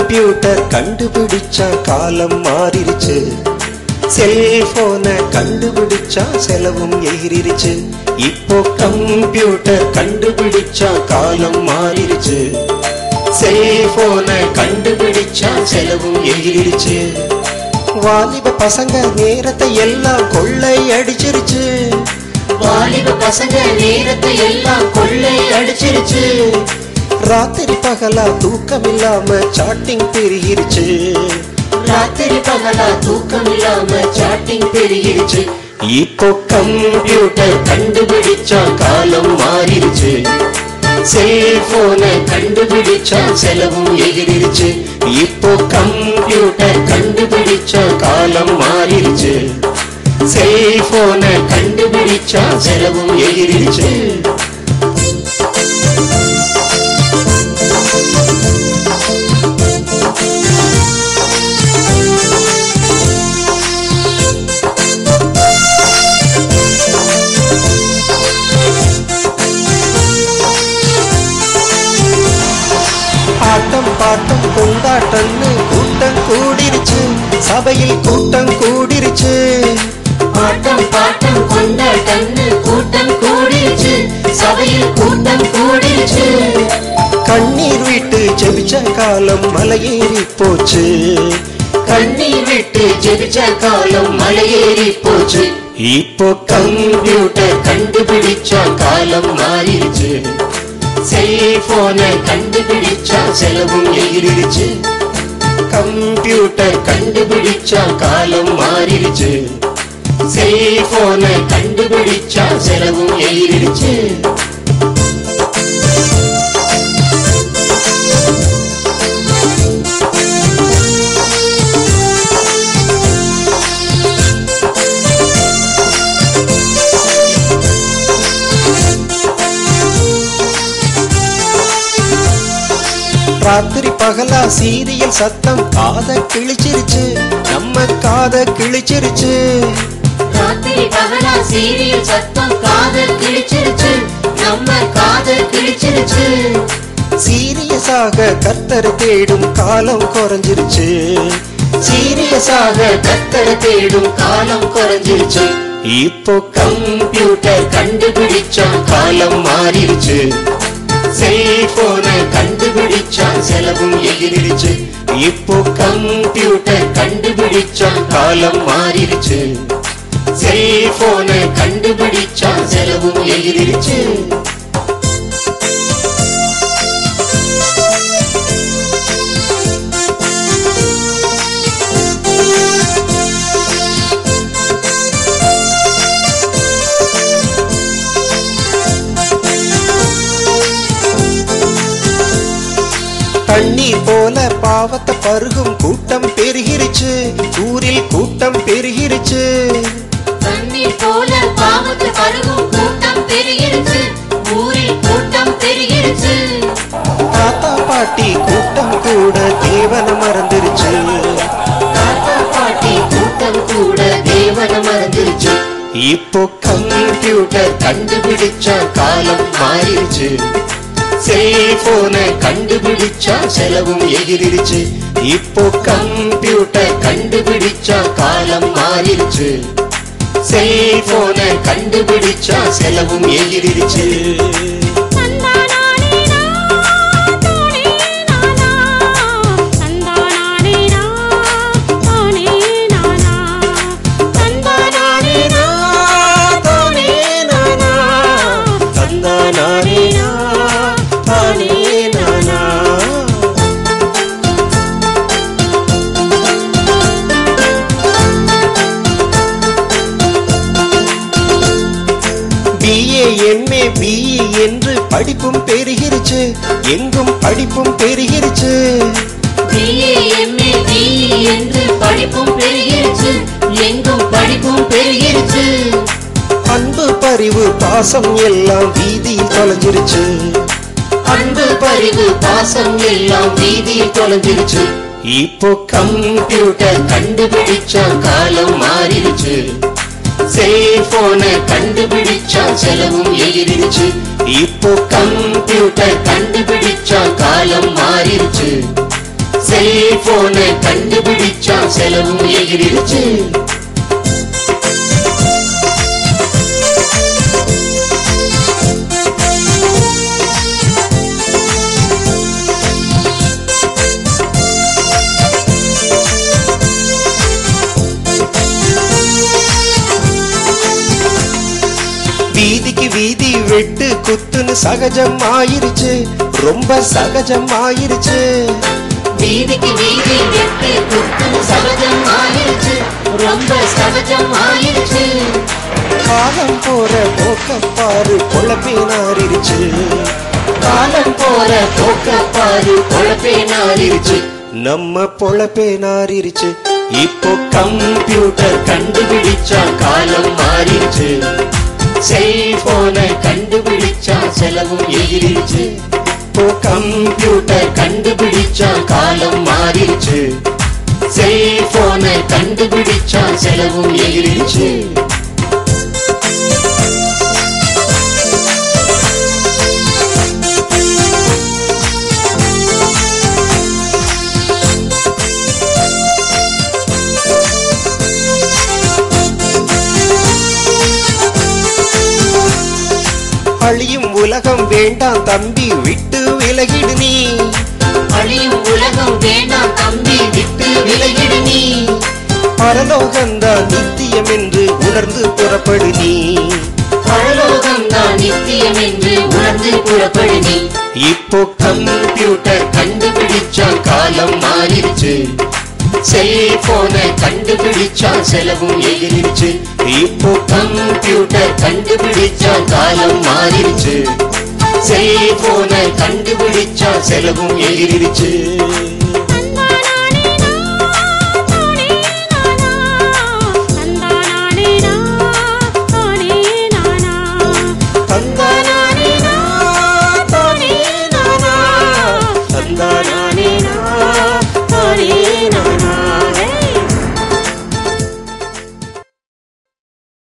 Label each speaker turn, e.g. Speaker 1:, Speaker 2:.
Speaker 1: computer கண்டுபிடிச்சா காலம் மாறிடுச்சு செல்போனை கண்டுபிடிச்சா செலவும் எகிரிருச்சு இப்போ கம்ப்யூட்டர் கண்டுபிடிச்சா காலம் மாறிடுச்சு செல்போனை கண்டுபிடிச்சா செலவும் எகிரிருச்சு வாலிப பசங்க நேரத்தை எல்லாம் கொள்ளை அடிச்சிருச்சு
Speaker 2: வாலிப பசங்க நேரத்தை எல்லாம் கொள்ளை அடிச்சிருச்சு
Speaker 1: ராத்திரி பகலா தூக்கம் இல்லாம சாட்டிங் பெருகிருச்சு
Speaker 2: ராத்திரி பகலா தூக்கம் இல்லாம சாட்டிங் பெருகிருச்சு
Speaker 1: இப்போ கம்ப்யூட்டர் கண்டுபிடிச்சா காலம் மாறிடுச்சு செல்போனை கண்டுபிடிச்சா செலவும் எகிரிருச்சு இப்போ கம்ப்யூட்டர் கண்டுபிடிச்சா காலம் மாறிடுச்சு செல்போனை கண்டுபிடிச்சா செலவும் எகிரிருச்சு ஆட்டம் பாட்டம் கொண்டாட்டம்னு கூட்டம் கூடிருச்சு சபையில் கூட்டம் கூடிருச்சு
Speaker 2: ஆட்டம் பாட்டம் கொண்டாட்டம்னு கூட்டம் கூடிருச்சு சபையில் கூட்டம் கூடிருச்சு
Speaker 1: கண்ணீர் விட்டு ஜெபிச்ச காலம் மலையேறி போச்சு
Speaker 2: கண்ணீர் விட்டு ஜெபிச்ச காலம் மலையேறி போச்சு
Speaker 1: இப்போ கம்ப்யூட்டர் கண்டுபிடிச்சா காலம் மாறிடுச்சு செல்போனை கண்டுபிடிச்சா செலவும் எகிரிருச்சு கம்ப்யூட்டர் கண்டுபிடிச்சா காலம் மாறிடுச்சு செல்போனை கண்டுபிடிச்சா செலவும் எகிரிருச்சு ராத்திரி பகலா சீரியல் சத்தம் காத கிழிச்சிருச்சு நம்ம காத கிழிச்சிருச்சு
Speaker 2: ராத்திரி பகலா சீரியல் சத்தம் காதல் கிழிச்சிருச்சு நம்ம காதல் கிழிச்சிருச்சு
Speaker 1: சீரியஸாக கர்த்தர் தேடும் காலம் குறைஞ்சிருச்சு சீரியஸாக கர்த்தர் தேடும் காலம் குறைஞ்சிருச்சு இப்போ கம்ப்யூட்டர் கண்டுபிடிச்சா காலம் மாறிடுச்சு செல்போனை கண்டுபிடிச்சா செலவும் எகிரிடுச்சு இப்போ கம்ப்யூட்டர் கண்டுபிடிச்சா காலம் மாறிடுச்சு செல்போனை கண்டுபிடிச்சா செலவும் எகிரிடுச்சு தண்ணீர் போல பாவத்தை பருகும் கூட்டம் பெருகிருச்சு ஊரில் கூட்டம் பெருகிருச்சு
Speaker 2: தண்ணீர் போல பாவத்தை பருகும் கூட்டம் பெருகிருச்சு ஊரில் கூட்டம் பெருகிருச்சு
Speaker 1: தாத்தா பாட்டி கூட்டம் கூட தேவன மறந்துருச்சு
Speaker 2: தாத்தா பாட்டி கூட்டம் கூட தேவன மறந்துருச்சு
Speaker 1: இப்போ கம்ப்யூட்டர் கண்டுபிடிச்சா காலம் மாறிடுச்சு செல்போனை கண்டுபிடிச்சா செலவும் எகிரிருச்சு இப்போ கம்ப்யூட்டர் கண்டுபிடிச்சா காலம் மாறிடுச்சு செல்போனை கண்டுபிடிச்சா செலவும் எகிரிருச்சு பிஏ எம்ஏ பிஇ என்று படிப்பும் பெருகிருச்சு எங்கும் படிப்பும் பெருகிருச்சு
Speaker 2: பிஏ எம்ஏ பிஇ என்று படிப்பும் பெருகிருச்சு எங்கும் படிப்பும் பெருகிருச்சு
Speaker 1: அன்பு பரிவு பாசம் எல்லாம் வீதியில் தொலைஞ்சிருச்சு
Speaker 2: அன்பு பரிவு பாசம் எல்லாம் வீதியில் தொலைஞ்சிருச்சு
Speaker 1: இப்போ கம்ப்யூட்டர் கண்டுபிடிச்சா காலம் மாறிடுச்சு செல்போனை கண்டுபிடிச்சா செலவும் எகிரிடுச்சு இப்போ கம்ப்யூட்டர் கண்டுபிடிச்சா காலம் மாறிடுச்சு
Speaker 2: செல்போனை கண்டுபிடிச்சா செலவும் எகிரிடுச்சு
Speaker 1: வீதிக்கு வீதி வெட்டு குத்துன்னு சகஜம் ஆயிருச்சு ரொம்ப சகஜம் ஆயிருச்சு
Speaker 2: வீதிக்கு வீதி வெட்டு குத்து சகஜம் ஆயிருச்சு ரொம்ப சகஜம் ஆயிருச்சு
Speaker 1: காலம் போற போக்க பாரு குழப்பினாரிருச்சு
Speaker 2: காலம் போற போக்க பாரு பொழப்பே நாரிருச்சு
Speaker 1: நம்ம பொழப்பேனாரிருச்சு இப்போ
Speaker 2: கம்ப்யூட்டர் கண்டுபிடிச்சா காலம் மாறிடுச்சு செல்போனை கண்டுபிடிச்சா செலவும் எகிரிச்சு
Speaker 1: இப்போ
Speaker 2: கம்ப்யூட்டர் கண்டுபிடிச்சா காலம் மாறிடுச்சு செல்போனை கண்டுபிடிச்சா செலவும் எகிரிச்சு
Speaker 1: அழியும் உலகம் வேண்டாம் தம்பி விட்டு விலகிடு நீ
Speaker 2: அழியும் உலகம் வேண்டாம் தம்பி விட்டு விலகிடு நீ
Speaker 1: பரலோகம்தான் நித்தியம் என்று உணர்ந்து புறப்படு நீ
Speaker 2: பரலோகம் தான் நித்தியம் என்று உணர்ந்து புறப்படு நீ
Speaker 1: இப்போ
Speaker 2: கம்ப்யூட்டர் கண்டுபிடிச்சா காலம் மாறிடுச்சு செல்போனை கண்டுபிடிச்சா செலவும் எகிரிச்சு
Speaker 1: இப்போ
Speaker 2: கம்ப்யூட்டர் கண்டுபிடிச்சா காலம் மாறிடுச்சு செல்போனை கண்டுபிடிச்சா செலவும் எகிரிச்சு
Speaker 1: எகிரிச்சு